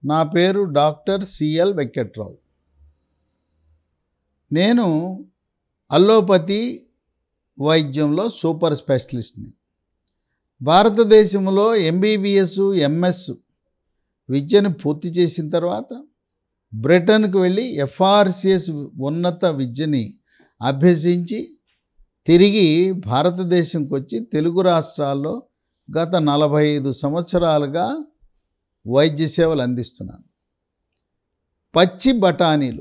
నా పేరు doctor CL Venkatrao నేను అల్లోపతి వైద్యంలో సూపర్ స్పెషలిస్ట్ని భారతదేశంలో ఎంబీబీఎస్ ఎంఎస్ విద్యను పూర్తి చేసిన తర్వాత బ్రిటన్కు వెళ్ళి ఎఫ్ఆర్సిఎస్ ఉన్నత విద్యని అభ్యసించి తిరిగి భారతదేశంకి వచ్చి తెలుగు రాష్ట్రాల్లో గత నలభై ఐదు సంవత్సరాలుగా వైద్య సేవలు అందిస్తున్నాను పచ్చి బఠానీలు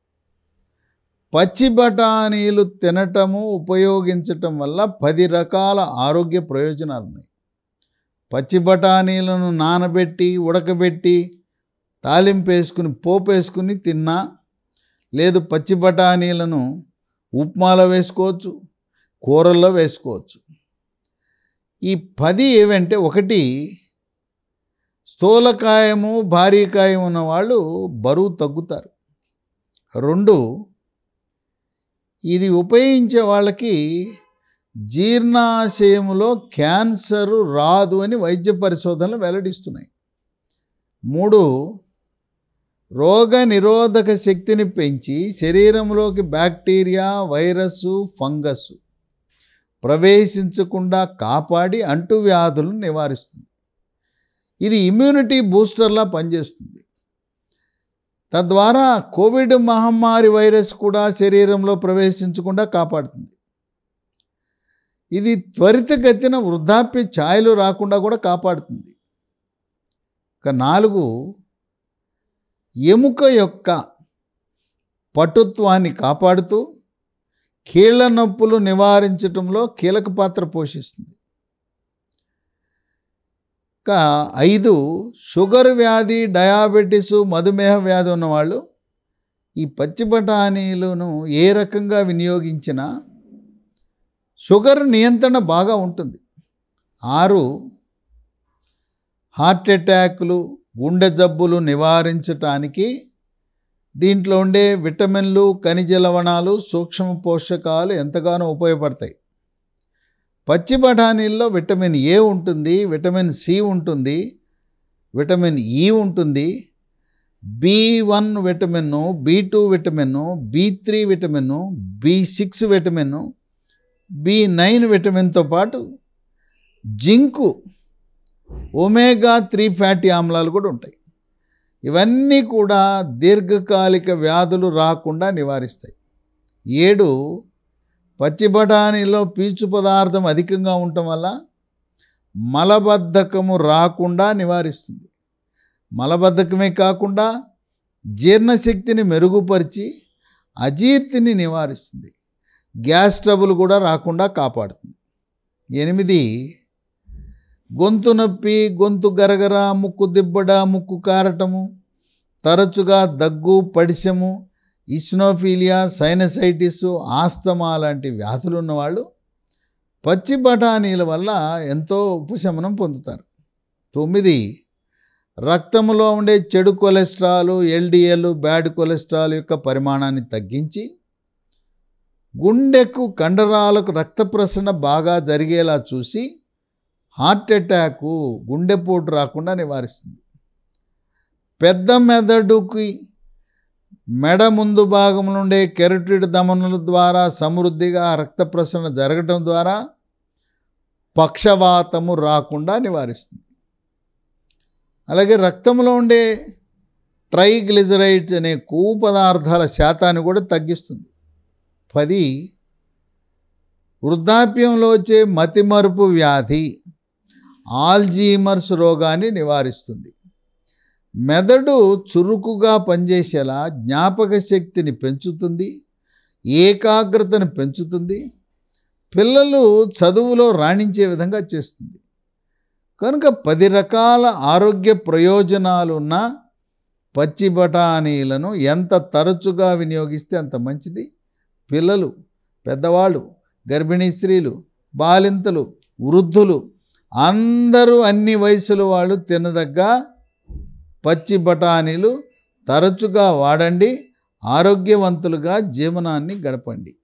పచ్చి బఠానీలు తినటము ఉపయోగించటం వల్ల పది రకాల ఆరోగ్య ప్రయోజనాలు ఉన్నాయి పచ్చి బఠానీలను నానబెట్టి ఉడకబెట్టి తాలింపు వేసుకుని పోపు వేసుకుని తిన్నా లేదు పచ్చి బఠానీలను ఉప్మాలో వేసుకోవచ్చు కూరల్లో వేసుకోవచ్చు ఈ పది ఏవంటే ఒకటి స్థూలకాయము భారీకాయం ఉన్న వాళ్ళు బరువు తగ్గుతారు రెండు ఇది ఉపయోగించే వాళ్ళకి జీర్ణాశయములో క్యాన్సర్ రాదు అని వైద్య పరిశోధనలు వెల్లడిస్తున్నాయి మూడు రోగ నిరోధక శక్తిని పెంచి శరీరంలోకి బ్యాక్టీరియా వైరస్ ఫంగస్ ప్రవేశించకుండా కాపాడి అంటువ్యాధులను నివారిస్తుంది ఇది ఇమ్యూనిటీ బూస్టర్లా పనిచేస్తుంది తద్వారా కోవిడ్ మహమ్మారి వైరస్ కూడా శరీరంలో ప్రవేశించకుండా కాపాడుతుంది ఇది త్వరితగతిన వృద్ధాప్య ఛాయలు రాకుండా కూడా కాపాడుతుంది ఇక నాలుగు ఎముక యొక్క పటుత్వాన్ని కాపాడుతూ కీళ్ల నొప్పులు నివారించటంలో కీలక పాత్ర పోషిస్తుంది ఇంకా ఐదు షుగర్ వ్యాధి డయాబెటీసు మధుమేహ వ్యాధి ఉన్నవాళ్ళు ఈ పచ్చి బఠానీలను ఏ రకంగా వినియోగించినా షుగర్ నియంత్రణ బాగా ఉంటుంది ఆరు హార్ట్ అటాక్లు గుండె జబ్బులు నివారించటానికి దీంట్లో ఉండే విటమిన్లు ఖనిజ లవణాలు సూక్ష్మ పోషకాలు ఎంతగానో ఉపయోగపడతాయి పచ్చి బఠానీల్లో విటమిన్ ఏ ఉంటుంది విటమిన్ సి ఉంటుంది విటమిన్ ఈ ఉంటుంది B one vitamin B two vitamin B three vitamin B six vitamin B nine విటమిన్తో పాటు జింకు ఒమేగా త్రీ ఫ్యాటీ ఆమ్లాలు కూడా ఉంటాయి ఇవన్నీ కూడా దీర్ఘకాలిక వ్యాధులు రాకుండా నివారిస్తాయి ఏడు పచ్చి బఠానీలో పీచు పదార్థం అధికంగా ఉండటం వల్ల మలబద్ధకము రాకుండా నివారిస్తుంది మలబద్ధకమే కాకుండా జీర్ణశక్తిని మెరుగుపరిచి అజీర్తిని నివారిస్తుంది గ్యాస్ ట్రబుల్ కూడా రాకుండా కాపాడుతుంది ఎనిమిది గొంతు నొప్పి గొంతు గరగర ముక్కు దిబ్బడ ముక్కు కారటము తరచుగా దగ్గు పడిశము ఇస్నోఫీలియా సైనసైటిస్ ఆస్తమా లాంటి వ్యాధులు ఉన్నవాళ్ళు పచ్చి బఠానీల వల్ల ఎంతో ఉపశమనం పొందుతారు తొమ్మిది రక్తంలో ఉండే చెడు కొలెస్ట్రాల్ ఎల్డిఎల్ బ్యాడ్ కొలెస్ట్రాల్ యొక్క పరిమాణాన్ని తగ్గించి గుండెకు కండరాలకు రక్త ప్రసరణ బాగా జరిగేలా చూసి హార్ట్ అటాకు గుండెపోటు రాకుండా నివారిస్తుంది పెద్ద మెదడుకి మెడ ముందు భాగం నుండే కెరటిడ్ దమనుల ద్వారా సమృద్ధిగా రక్త ప్రసరణ జరగటం ద్వారా పక్షవాతము రాకుండా నివారిస్తుంది అలాగే రక్తంలో ఉండే ట్రైగ్లిజరైడ్ అనే కొవ్వు పదార్థాల శాతాన్ని కూడా తగ్గిస్తుంది పది వృద్ధాప్యంలో వచ్చే మతిమరుపు వ్యాధి ఆల్జీమర్స్ రోగాన్ని నివారిస్తుంది మెదడు చురుకుగా పనిచేసేలా జ్ఞాపక శక్తిని పెంచుతుంది ఏకాగ్రతను పెంచుతుంది పిల్లలు చదువులో రాణించే విధంగా చేస్తుంది కనుక పది రకాల ఆరోగ్య ప్రయోజనాలు ఉన్న పచ్చి బఠానీలను ఎంత తరచుగా వినియోగిస్తే అంత మంచిది పిల్లలు పెద్దవాళ్ళు గర్భిణీ స్త్రీలు బాలింతలు వృద్ధులు అందరూ అన్ని వయసుల వాళ్ళు తినదగ్గ పచ్చి బఠానీలు తరచుగా వాడండి ఆరోగ్యవంతులుగా జీవనాన్ని గడపండి